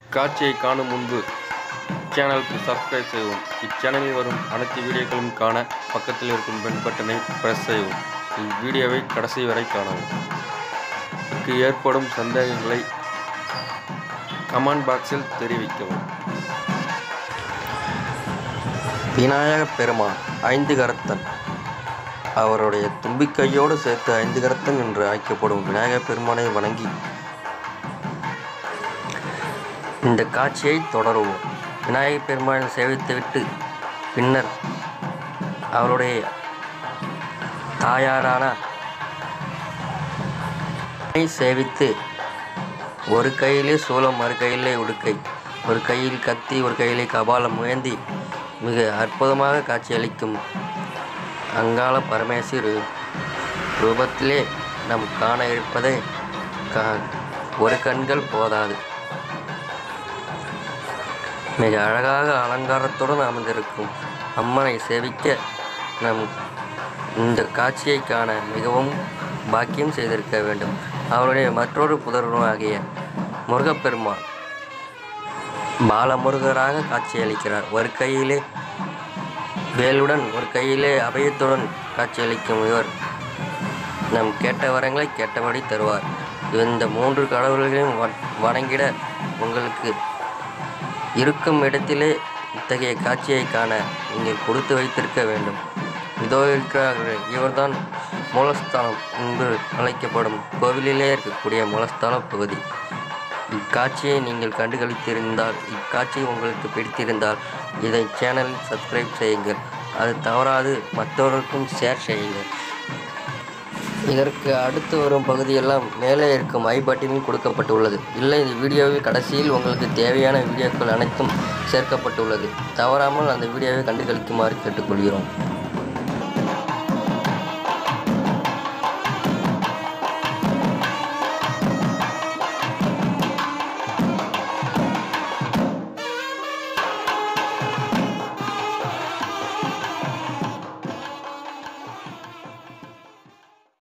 இக்காட்சியை காணும் முன்பு சேனலுக்கு சப்ஸ்கிரைப் செய்யவும் இச்சேனலில் வரும் அனைத்து வீடியோக்களும் காண பக்கத்தில் இருக்கும் பெல் பட்டனை பிரஸ் செய்யவும் இவ்வீடியோவை கடைசி வரை காணவும் இதற்கு ஏற்படும் சந்தேகங்களை கமெண்ட் பாக்ஸில் தெரிவிக்கவும் விநாயக பெருமான் ஐந்து கரத்தன் அவருடைய தும்பிக்கையோடு சேர்த்து ஐந்து கரத்தன் என்று அழைக்கப்படும் விநாயகப் பெருமானை வணங்கி இந்த காட்சியை தொடருவோம் விநாயகப் பெருமானை சேவித்துவிட்டு பின்னர் அவருடைய தாயாரான அன்னை சேவித்து ஒரு கையிலே சூலம் மறு கையிலே உடுக்கை ஒரு கையில் கத்தி ஒரு கையிலே கபாலம் முயந்தி மிக அற்புதமாக காட்சியளிக்கும் அங்காள பரமேஸ்வரி ரூபத்திலே நாம் காண இருப்பதை கா ஒரு கண்கள் போதாது மிக அழகாக அலங்காரத்துடன் அமர்ந்திருக்கும் அம்மனை சேவிக்க நம் இந்த காட்சியை காண மிகவும் பாக்கியம் செய்திருக்க வேண்டும் அவருடைய மற்றொரு புதல்வனாகிய முருகப்பெருமான் பாலமுருகராக காட்சியளிக்கிறார் ஒரு கையிலே வேலுடன் ஒரு கையிலே அபயத்துடன் காட்சியளிக்கும் இவர் நம் கேட்ட வரங்களை கேட்டபடி தருவார் இந்த மூன்று கடவுள்களையும் வ- வணங்கிட உங்களுக்கு இருக்கும் இடத்திலே இத்தகைய காட்சியை காண நீங்கள் கொடுத்து வைத்திருக்க வேண்டும் இதோ இருக்கிறார்கள் இவர்தான் மூலஸ்தானம் என்று அழைக்கப்படும் கோவிலிலே இருக்கக்கூடிய மூலஸ்தான பகுதி இக்காட்சியை நீங்கள் கண்டுகளித்திருந்தால் இக்காட்சி உங்களுக்கு பிடித்திருந்தால் இதை சேனலில் சப்ஸ்கிரைப் செய்யுங்கள் அது தவறாது மற்றவருக்கும் ஷேர் செய்யுங்கள் இதற்கு அடுத்து வரும் பகுதியெல்லாம் மேலே இருக்கும் ஐ பட்டனில் கொடுக்கப்பட்டுள்ளது இல்லை இந்த வீடியோவில் கடைசியில் உங்களுக்கு தேவையான வீடியோக்கள் அனைத்தும் சேர்க்கப்பட்டுள்ளது தவறாமல் அந்த வீடியோவை கண்டுகளிக்குமாறு கேட்டுக்கொள்கிறோம்